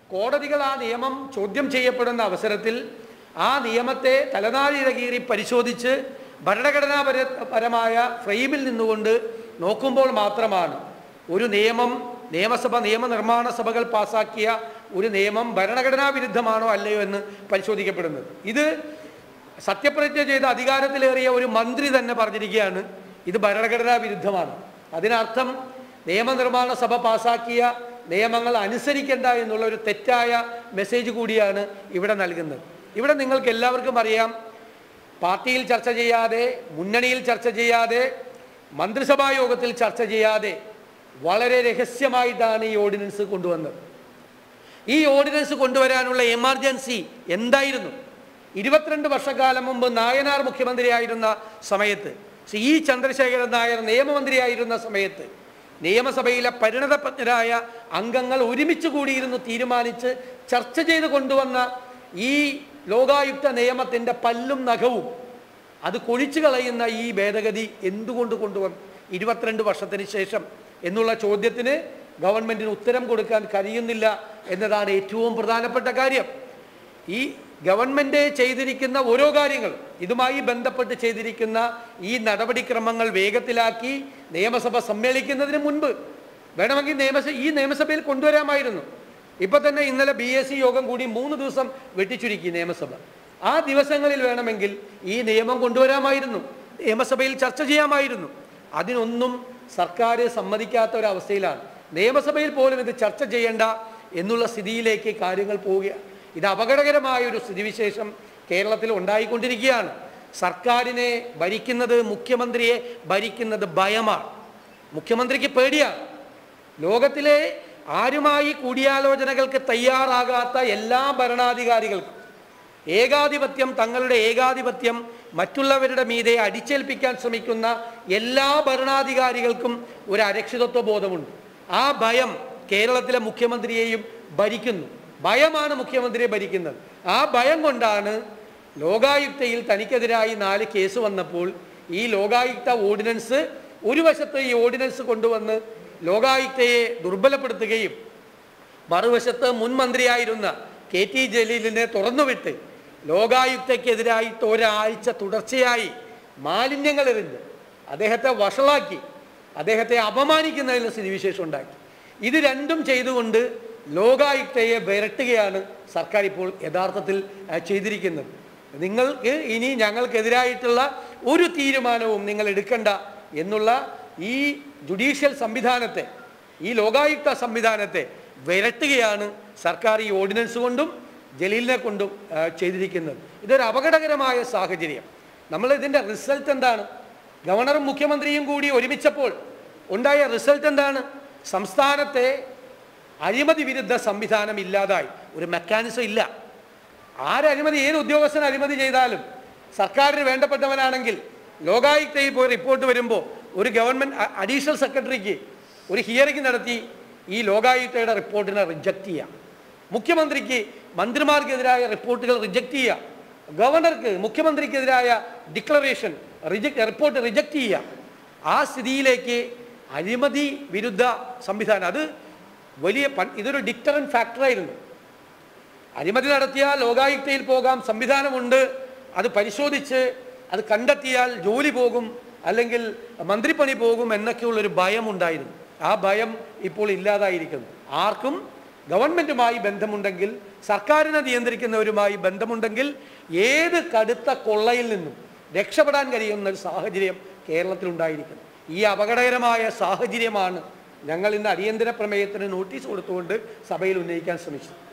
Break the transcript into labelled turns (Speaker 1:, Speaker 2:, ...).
Speaker 1: കോടതികൾ ആ നിയമം ചോദ്യം ചെയ്യപ്പെടുന്ന അവസരത്തിൽ ആ നിയമത്തെ തലനാരിഴകീറി പരിശോധിച്ച് ഭരണഘടനാപര പരമായ ഫ്രെയിമിൽ നിന്നുകൊണ്ട് നോക്കുമ്പോൾ മാത്രമാണ് ഒരു നിയമം നിയമസഭ നിയമനിർമ്മാണ സഭകൾ പാസാക്കിയ ഒരു നിയമം ഭരണഘടനാ വിരുദ്ധമാണോ അല്ലയോ എന്ന് പരിശോധിക്കപ്പെടുന്നത് ഇത് സത്യപ്രതിജ്ഞ ചെയ്ത അധികാരത്തിലേറിയ ഒരു മന്ത്രി തന്നെ പറഞ്ഞിരിക്കുകയാണ് ഇത് ഭരണഘടനാ വിരുദ്ധമാണ് അതിനർത്ഥം നിയമനിർമ്മാണ സഭ പാസാക്കിയ നിയമങ്ങൾ അനുസരിക്കേണ്ട എന്നുള്ള ഒരു തെറ്റായ മെസ്സേജ് കൂടിയാണ് ഇവിടെ നൽകുന്നത് ഇവിടെ നിങ്ങൾക്ക് എല്ലാവർക്കും അറിയാം പാർട്ടിയിൽ ചർച്ച ചെയ്യാതെ മുന്നണിയിൽ ചർച്ച ചെയ്യാതെ മന്ത്രിസഭാ യോഗത്തിൽ ചർച്ച ചെയ്യാതെ വളരെ രഹസ്യമായിട്ടാണ് ഈ ഓർഡിനൻസ് കൊണ്ടുവന്നത് ഈ ഓർഡിനൻസ് കൊണ്ടുവരാനുള്ള എമർജൻസി എന്തായിരുന്നു ഇരുപത്തിരണ്ട് വർഷക്കാലം മുമ്പ് നായനാർ മുഖ്യമന്ത്രിയായിരുന്ന സമയത്ത് ശ്രീ ഇ ചന്ദ്രശേഖരൻ നായർ നിയമമന്ത്രിയായിരുന്ന സമയത്ത് നിയമസഭയിലെ പരിണതപ്രജ്ഞരായ അംഗങ്ങൾ ഒരുമിച്ച് കൂടിയിരുന്ന് തീരുമാനിച്ച് ചർച്ച ചെയ്ത് കൊണ്ടുവന്ന ഈ ലോകായുക്ത നിയമത്തിൻ്റെ പല്ലും നഖവും അത് കൊഴിച്ചു കളയുന്ന ഈ ഭേദഗതി എന്തുകൊണ്ട് കൊണ്ടുവന്നു ഇരുപത്തിരണ്ട് വർഷത്തിന് ശേഷം എന്നുള്ള ചോദ്യത്തിന് ഗവൺമെന്റിന് ഉത്തരം കൊടുക്കാൻ കഴിയുന്നില്ല എന്നതാണ് ഏറ്റവും പ്രധാനപ്പെട്ട കാര്യം ഈ ഗവൺമെന്റ് ചെയ്തിരിക്കുന്ന ഓരോ കാര്യങ്ങൾ ഇതുമായി ബന്ധപ്പെട്ട് ചെയ്തിരിക്കുന്ന ഈ നടപടിക്രമങ്ങൾ വേഗത്തിലാക്കി നിയമസഭ സമ്മേളിക്കുന്നതിന് മുൻപ് വേണമെങ്കിൽ നിയമസഭ ഈ നിയമസഭയിൽ കൊണ്ടുവരാമായിരുന്നു ഇപ്പൊ തന്നെ ഇന്നലെ ബി എസ് സി യോഗം കൂടി മൂന്ന് ദിവസം വെട്ടിച്ചുരുക്കി നിയമസഭ ആ ദിവസങ്ങളിൽ വേണമെങ്കിൽ ഈ നിയമം കൊണ്ടുവരാമായിരുന്നു നിയമസഭയിൽ ചർച്ച ചെയ്യാമായിരുന്നു അതിനൊന്നും സർക്കാർ സമ്മതിക്കാത്ത ഒരവസ്ഥയിലാണ് നിയമസഭയിൽ പോലും ഇത് ചർച്ച ചെയ്യേണ്ട എന്നുള്ള സ്ഥിതിയിലേക്ക് കാര്യങ്ങൾ പോവുകയാണ് ഇത് അപകടകരമായ ഒരു സ്ഥിതിവിശേഷം കേരളത്തിൽ ഉണ്ടായിക്കൊണ്ടിരിക്കുകയാണ് സർക്കാരിനെ ഭരിക്കുന്നത് മുഖ്യമന്ത്രിയെ ഭരിക്കുന്നത് ഭയമാണ് മുഖ്യമന്ത്രിക്ക് പേടിയാണ് ലോകത്തിലെ ആരുമായി കൂടിയാലോചനകൾക്ക് തയ്യാറാകാത്ത എല്ലാ ഭരണാധികാരികൾക്കും ഏകാധിപത്യം തങ്ങളുടെ ഏകാധിപത്യം മറ്റുള്ളവരുടെ മീതെ അടിച്ചേൽപ്പിക്കാൻ ശ്രമിക്കുന്ന എല്ലാ ഭരണാധികാരികൾക്കും ഒരു അരക്ഷിതത്വ ബോധമുണ്ട് ആ ഭയം കേരളത്തിലെ മുഖ്യമന്ത്രിയെയും ഭരിക്കുന്നു ഭയമാണ് മുഖ്യമന്ത്രിയെ ഭരിക്കുന്നത് ആ ഭയം കൊണ്ടാണ് ലോകായുക്തയിൽ തനിക്കെതിരായി നാല് കേസ് വന്നപ്പോൾ ഈ ലോകായുക്ത ഓർഡിനൻസ് ഒരു വശത്ത് ഈ ഓർഡിനൻസ് കൊണ്ടുവന്ന് ലോകായുക്തയെ ദുർബലപ്പെടുത്തുകയും മറുവശത്ത് മുൻ മന്ത്രിയായിരുന്ന കെ ടി ജലീലിനെ തുറന്നുവിട്ട് ലോകായുക്തയ്ക്കെതിരായിട്ട് ഒരാഴ്ച തുടർച്ചയായി മാലിന്യങ്ങൾ എറിഞ്ഞ് അദ്ദേഹത്തെ വഷളാക്കി അദ്ദേഹത്തെ അപമാനിക്കുന്നതിന് സ്ഥിതിവിശേഷം ഉണ്ടാക്കി ഇത് രണ്ടും ചെയ്തുകൊണ്ട് ലോകായുക്തയെ വിരട്ടുകയാണ് സർക്കാർ ഇപ്പോൾ യഥാർത്ഥത്തിൽ ആ, ചെയ്തിരിക്കുന്നത് നിങ്ങൾക്ക് ഇനി ഞങ്ങൾക്കെതിരായിട്ടുള്ള ഒരു തീരുമാനവും നിങ്ങൾ എടുക്കണ്ട എന്നുള്ള ഈ ജുഡീഷ്യൽ സംവിധാനത്തെ ഈ ലോകായുക്ത സംവിധാനത്തെ വിരട്ടുകയാണ് സർക്കാർ ഈ ഓർഡിനൻസ് കൊണ്ടും ജലീലിനെ കൊണ്ടും ആ, ചെയ്തിരിക്കുന്നത് ഇതൊരു അപകടകരമായ സാഹചര്യം നമ്മൾ ഇതിൻ്റെ റിസൾട്ട് എന്താണ് ഗവർണറും മുഖ്യമന്ത്രിയും കൂടി ഒരുമിച്ചപ്പോൾ ഉണ്ടായ റിസൾട്ട് എന്താണ് സംസ്ഥാനത്തെ അഴിമതി വിരുദ്ധ സംവിധാനം ഇല്ലാതായി ഒരു മെക്കാനിസം ഇല്ല ആരഴിമതി ഏത് ഉദ്യോഗസ്ഥൻ അഴിമതി ചെയ്താലും സർക്കാരിന് വേണ്ടപ്പെട്ടവനാണെങ്കിൽ ലോകായുക്തയിൽ പോയി റിപ്പോർട്ട് വരുമ്പോൾ ഒരു ഗവൺമെൻറ് അഡീഷണൽ സെക്രട്ടറിക്ക് ഒരു ഹിയറിംഗ് നടത്തി ഈ ലോകായുക്തയുടെ റിപ്പോർട്ടിനെ റിജക്റ്റ് ചെയ്യാം മുഖ്യമന്ത്രിക്ക് മന്ത്രിമാർക്കെതിരായ റിപ്പോർട്ടുകൾ റിജക്റ്റ് ചെയ്യാം ഗവർണർക്ക് മുഖ്യമന്ത്രിക്കെതിരായ ഡിക്ലറേഷൻ റിജക്ട് റിപ്പോർട്ട് റിജക്റ്റ് ചെയ്യാം ആ സ്ഥിതിയിലേക്ക് അഴിമതി വിരുദ്ധ സംവിധാനം അത് വലിയ പ- ഇതൊരു ഡിക്ടറൻ ഫാക്ടറായിരുന്നു അഴിമതി നടത്തിയാൽ ലോകായുക്തയിൽ പോകാം സംവിധാനമുണ്ട് അത് പരിശോധിച്ച് അത് കണ്ടെത്തിയാൽ ജോലി പോകും അല്ലെങ്കിൽ മന്ത്രിപ്പണി പോകും എന്നൊക്കെയുള്ളൊരു ഭയം ഉണ്ടായിരുന്നു ആ ഭയം ഇപ്പോൾ ഇല്ലാതായിരിക്കുന്നു ആർക്കും ഗവൺമെൻറ്റുമായി ബന്ധമുണ്ടെങ്കിൽ സർക്കാരിനെ നിയന്ത്രിക്കുന്നവരുമായി ബന്ധമുണ്ടെങ്കിൽ ഏത് കടുത്ത കൊള്ളയിൽ നിന്നും രക്ഷപ്പെടാൻ കഴിയുന്ന ഒരു സാഹചര്യം കേരളത്തിലുണ്ടായിരിക്കുന്നു ഈ അപകടകരമായ സാഹചര്യമാണ് ഞങ്ങൾ ഇന്ന് അടിയന്തര പ്രമേയത്തിന് നോട്ടീസ് കൊടുത്തുകൊണ്ട് സഭയിൽ ഉന്നയിക്കാൻ ശ്രമിച്ചത്